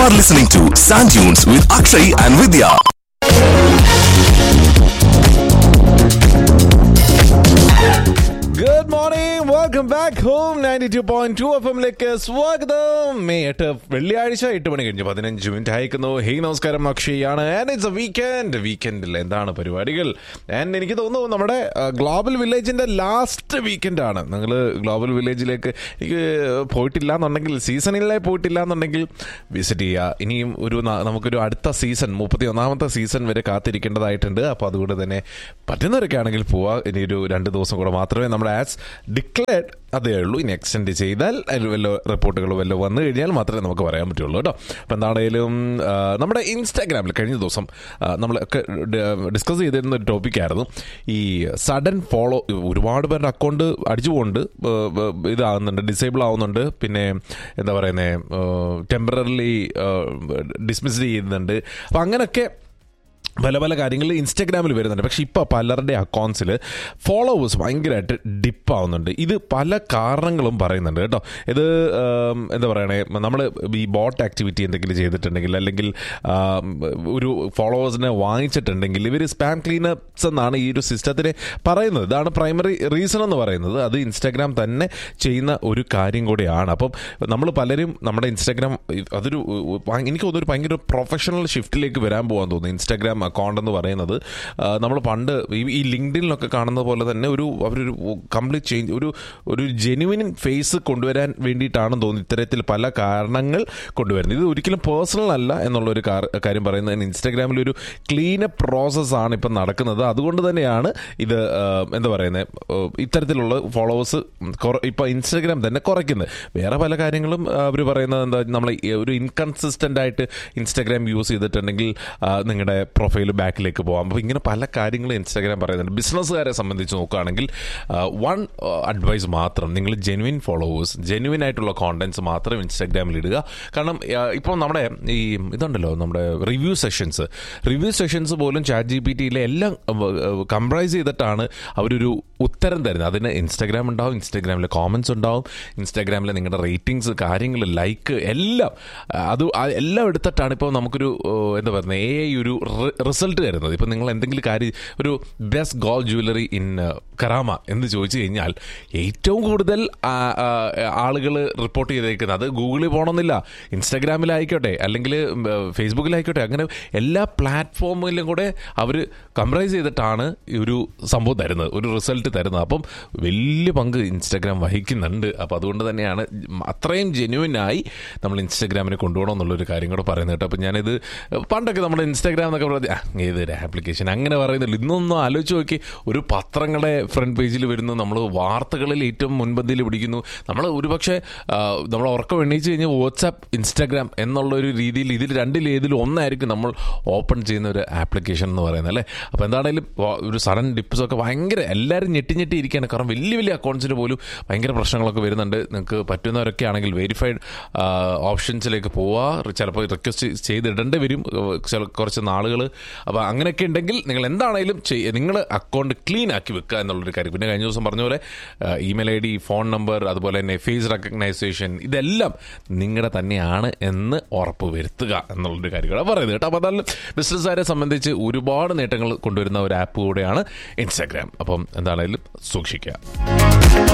are listening to Sand Dunes with Akshay and Vidya. Good morning welcome back home ninety two point two F എമ്മിലേക്ക് സ്വാഗതം May എട്ട് വെള്ളിയാഴ്ച എട്ട് മണി കഴിഞ്ഞ് പതിനഞ്ച് മിനിറ്റ് അയക്കുന്നു ഹേയ് നമസ്കാരം അക്ഷയാണ് ആൻഡ് ഇറ്റ്സ് എ വീക്കെൻഡ് വീക്കെൻഡിൽ എന്താണ് പരിപാടികൾ ആൻഡ് എനിക്ക് തോന്നുന്നു നമ്മുടെ ഗ്ലോബൽ വില്ലേജിന്റെ ലാസ്റ്റ് വീക്കെൻഡ് ആണ് നിങ്ങൾ ഗ്ലോബൽ വില്ലേജിലേക്ക് എനിക്ക് പോയിട്ടില്ല എന്നുണ്ടെങ്കിൽ സീസണിലെ പോയിട്ടില്ല എന്നുണ്ടെങ്കിൽ വിസിറ്റ് ചെയ്യുക ഇനിയും ഒരു ന- നമുക്കൊരു അടുത്ത സീസൺ മുപ്പത്തി ഒന്നാമത്തെ സീസൺ വരെ കാത്തിരിക്കേണ്ടതായിട്ടുണ്ട് അപ്പോൾ അതുകൊണ്ട് തന്നെ പറ്റുന്നവരൊക്കെ ആണെങ്കിൽ പോവാ ഇനി ഒരു രണ്ട് ദിവസം കൂടെ മാത്രമേ നമ്മുടെ ആസ് ഡിക്ലെയർഡ് അതേ ഉള്ളൂ ഇനി എക്സ്റ്റെൻഡ് ചെയ്താൽ അതിൽ വല്ല റിപ്പോർട്ടുകൾ വല്ല വന്നു കഴിഞ്ഞാൽ മാത്രമേ നമുക്ക് പറയാൻ പറ്റുള്ളൂ കേട്ടോ അപ്പം എന്താണേലും ആ, നമ്മുടെ ഇൻസ്റ്റാഗ്രാമിൽ കഴിഞ്ഞ ദിവസം ആ, നമ്മൾ ഒക്കെ ഡിസ്കസ് ചെയ്തിരുന്ന ഒരു ടോപ്പിക്കായിരുന്നു ഈ സഡൻ ഫോളോ ഒരുപാട് പേരുടെ അക്കൗണ്ട് അടിച്ചു പോകുന്നുണ്ട് ഇതാകുന്നുണ്ട് ഡിസേബിൾ ആവുന്നുണ്ട് പിന്നെ എന്താ പറയുന്നത് ടെമ്പററിലി ഡിസ്മിസ് ചെയ്യുന്നുണ്ട് അപ്പം അങ്ങനെയൊക്കെ പല പല കാര്യങ്ങൾ ഇൻസ്റ്റാഗ്രാമിൽ വരുന്നുണ്ട് പക്ഷേ ഇപ്പോൾ പലരുടെ അക്കൗണ്ട്സിൽ ഫോളോവേഴ്സ് ഭയങ്കരമായിട്ട് ഡിപ്പ് ആവുന്നുണ്ട് ഇത് പല കാരണങ്ങളും പറയുന്നുണ്ട് കേട്ടോ ഇത് ആം, എന്താ പറയണേ നമ്മൾ ഈ ബോട്ട് ആക്ടിവിറ്റി എന്തെങ്കിലും ചെയ്തിട്ടുണ്ടെങ്കിൽ അല്ലെങ്കിൽ ആം, ഒരു ഫോളോവേഴ്സിനെ വാങ്ങിച്ചിട്ടുണ്ടെങ്കിൽ ഇവർ സ്പാം ക്ലീനപ്സ് എന്നാണ് ഈ ഒരു സിസ്റ്റത്തിന് പറയുന്നത് ഇതാണ് പ്രൈമറി റീസൺ എന്ന് പറയുന്നത് അത് ഇൻസ്റ്റാഗ്രാം തന്നെ ചെയ്യുന്ന ഒരു കാര്യം കൂടിയാണ് അപ്പം നമ്മൾ പലരും നമ്മുടെ ഇൻസ്റ്റാഗ്രാം അതൊരു ഭയ- എനിക്ക് തോന്നുന്നു ഒരു ഭയങ്കര പ്രൊഫഷണൽ ഷിഫ്റ്റിലേക്ക് വരാൻ പോകാൻ തോന്നുന്നു ഇൻസ്റ്റാഗ്രാം അക്കൗണ്ട് എന്ന് പറയുന്നത് നമ്മൾ പണ്ട് ഈ- ഈ ലിങ്ക്ഡിനിലൊക്കെ കാണുന്ന പോലെ തന്നെ ഒരു അവരൊരു കംപ്ലീറ്റ് ചേഞ്ച് ഒരു ഒരു ജെനുവിൻ ഫേസ് കൊണ്ടുവരാൻ വേണ്ടിയിട്ടാണെന്ന് തോന്നുന്നു ഇത്തരത്തിൽ പല കാരണങ്ങൾ കൊണ്ടുവരുന്നത് ഇത് ഒരിക്കലും പേഴ്സണൽ അല്ല എന്നുള്ളൊരു കാർ- കാര്യം പറയുന്നത് ഇൻസ്റ്റാഗ്രാമിൽ ഒരു ക്ലീനപ്പ് പ്രോസസ്സാണ് ഇപ്പം നടക്കുന്നത് അതുകൊണ്ട് തന്നെയാണ് ഇത് ആ, എന്താ പറയുന്നത് ഇത്തരത്തിലുള്ള ഫോളോവേഴ്സ് ഇപ്പോൾ ഇൻസ്റ്റാഗ്രാം തന്നെ കുറയ്ക്കുന്നത് വേറെ പല കാര്യങ്ങളും അവർ പറയുന്നത് എന്താ നമ്മൾ ഒരു ഇൻകൺസിസ്റ്റൻ്റ് ആയിട്ട് ഇൻസ്റ്റാഗ്രാം യൂസ് ചെയ്തിട്ടുണ്ടെങ്കിൽ നിങ്ങളുടെ പ്രൊഫൈൽ ബാക്കിലേക്ക് പോകാം അപ്പോൾ ഇങ്ങനെ പല കാര്യങ്ങളും ഇൻസ്റ്റാഗ്രാം പറയുന്നുണ്ട് ബിസിനസ്സുകാരെ സംബന്ധിച്ച് നോക്കുകയാണെങ്കിൽ വൺ അഡ്വൈസ് മാത്രം നിങ്ങൾ ജെനുവിൻ ഫോളോവേഴ്സ് ജെനുവിൻ ആയിട്ടുള്ള കോണ്ടന്റ്സ് മാത്രം ഇൻസ്റ്റാഗ്രാമിൽ ഇടുക കാരണം ഇപ്പോൾ നമ്മുടെ ഈ ഇതുണ്ടല്ലോ നമ്മുടെ റിവ്യൂ സെഷൻസ് റിവ്യൂ സെഷൻസ് പോലും ചാറ്റ് ജി പി ടിയിലെ എല്ലാം കംപ്രൈസ് ചെയ്തിട്ടാണ് അവരൊരു ഉത്തരം തരുന്നത് അതിന് ഇൻസ്റ്റാഗ്രാം ഉണ്ടാവും ഇൻസ്റ്റാഗ്രാമിലെ കോമൻസ് ഉണ്ടാവും ഇൻസ്റ്റാഗ്രാമിലെ നിങ്ങളുടെ റേറ്റിംഗ്സ് കാര്യങ്ങൾ ലൈക്ക് എല്ലാം ആ, അത് ആ എല്ലാം എടുത്തിട്ടാണ് ഇപ്പോൾ നമുക്കൊരു ഓ, എന്താ പറയുന്നത് എ ഐ ഒരു റിസൾട്ട് തരുന്നത് ഇപ്പോൾ നിങ്ങൾ എന്തെങ്കിലും കാര്യം ഒരു best gold jewellery in Karama എന്ന് ചോദിച്ചു കഴിഞ്ഞാൽ ഏറ്റവും കൂടുതൽ ആളുകൾ റിപ്പോർട്ട് ചെയ്തേക്കുന്നത് അത് ഗൂഗിളിൽ പോകണമെന്നില്ല ഇൻസ്റ്റാഗ്രാമിലായിക്കോട്ടെ അല്ലെങ്കിൽ ഫേസ്ബുക്കിലായിക്കോട്ടെ അങ്ങനെ എല്ലാ പ്ലാറ്റ്ഫോമിലും കൂടെ അവർ കംപ്രൈസ് ചെയ്തിട്ടാണ് ഈ ഒരു സംഭവം തരുന്നത് ഒരു റിസൾട്ട് തരുന്നത് അപ്പം വലിയ പങ്ക് ഇൻസ്റ്റാഗ്രാം വഹിക്കുന്നുണ്ട് അപ്പോൾ അതുകൊണ്ട് തന്നെയാണ് അത്രയും ജെന്യുവനായി നമ്മൾ ഇൻസ്റ്റാഗ്രാമിനെ കൊണ്ടുപോകണം എന്നുള്ളൊരു കാര്യം കൂടെ പറയുന്നത് കേട്ടോ അപ്പോൾ ഞാനിത് പണ്ടൊക്കെ നമ്മുടെ ഇൻസ്റ്റാഗ്രാം എന്നൊക്കെ പറഞ്ഞാൽ "ആ, ഏതൊരു ആപ്ലിക്കേഷൻ അങ്ങനെ പറയുന്നില്ല ഇന്നൊന്നും ആലോചിച്ച് നോക്കി ഒരു പത്രങ്ങളുടെ ഫ്രണ്ട് പേജിൽ വരുന്നു നമ്മൾ വാർത്തകളിൽ ഏറ്റവും മുൻപന്തിയിൽ പിടിക്കുന്നു നമ്മൾ ഒരുപക്ഷെ ആ, നമ്മൾ ഉറക്കം എണ്ണീച്ച് കഴിഞ്ഞാൽ വാട്സാപ്പ് ഇൻസ്റ്റാഗ്രാം എന്നുള്ള ഒരു രീതിയിൽ ഇതിൽ രണ്ടിൽ ഏതിലും ഒന്നായിരിക്കും നമ്മൾ ഓപ്പൺ ചെയ്യുന്ന ഒരു ആപ്ലിക്കേഷൻ എന്ന് പറയുന്നത് അല്ലേ അപ്പോൾ എന്താണെങ്കിലും വ- ഒരു സഡൻ ഡിപ്സ് ഒക്കെ ഭയങ്കര എല്ലാവരും ഞെട്ടി ഞെട്ടി ഇരിക്കുകയാണ് കാരണം വലിയ വലിയ അക്കൗണ്ട്സിന് പോലും ഭയങ്കര പ്രശ്നങ്ങളൊക്കെ വരുന്നുണ്ട് നിങ്ങൾക്ക് പറ്റുന്നവരൊക്കെ ആണെങ്കിൽ വെരിഫൈഡ് ഓപ്ഷൻസിലേക്ക് പോവുക ചിലപ്പോൾ റിക്വസ്റ്റ് ചെയ്തിടേണ്ടി വരും ഏഹ് ചില കുറച്ച് നാളുകൾ അപ്പോൾ അങ്ങനെയൊക്കെ ഉണ്ടെങ്കിൽ നിങ്ങൾ എന്താണേലും നിങ്ങൾ അക്കൗണ്ട് ക്ലീൻ ആക്കി വെക്കുക എന്നുള്ളൊരു കാര്യം പിന്നെ കഴിഞ്ഞ ദിവസം പറഞ്ഞ പോലെ email I D phone number അതുപോലെ തന്നെ ഫേസ് റെക്കഗ്നൈസേഷൻ ഇതെല്ലാം നിങ്ങളുടെ തന്നെയാണ് എന്ന് ഉറപ്പ് വരുത്തുക എന്നുള്ളൊരു കാര്യമാണ് പറയുന്നത് കേട്ടോ അപ്പോൾ അതായത് ബിസിനസ്സുകാരെ സംബന്ധിച്ച് ഒരുപാട് നേട്ടങ്ങൾ കൊണ്ടുവരുന്ന ഒരു ആപ്പ് കൂടെയാണ് ഇൻസ്റ്റാഗ്രാം അപ്പം എന്താണേലും സൂക്ഷിക്കുക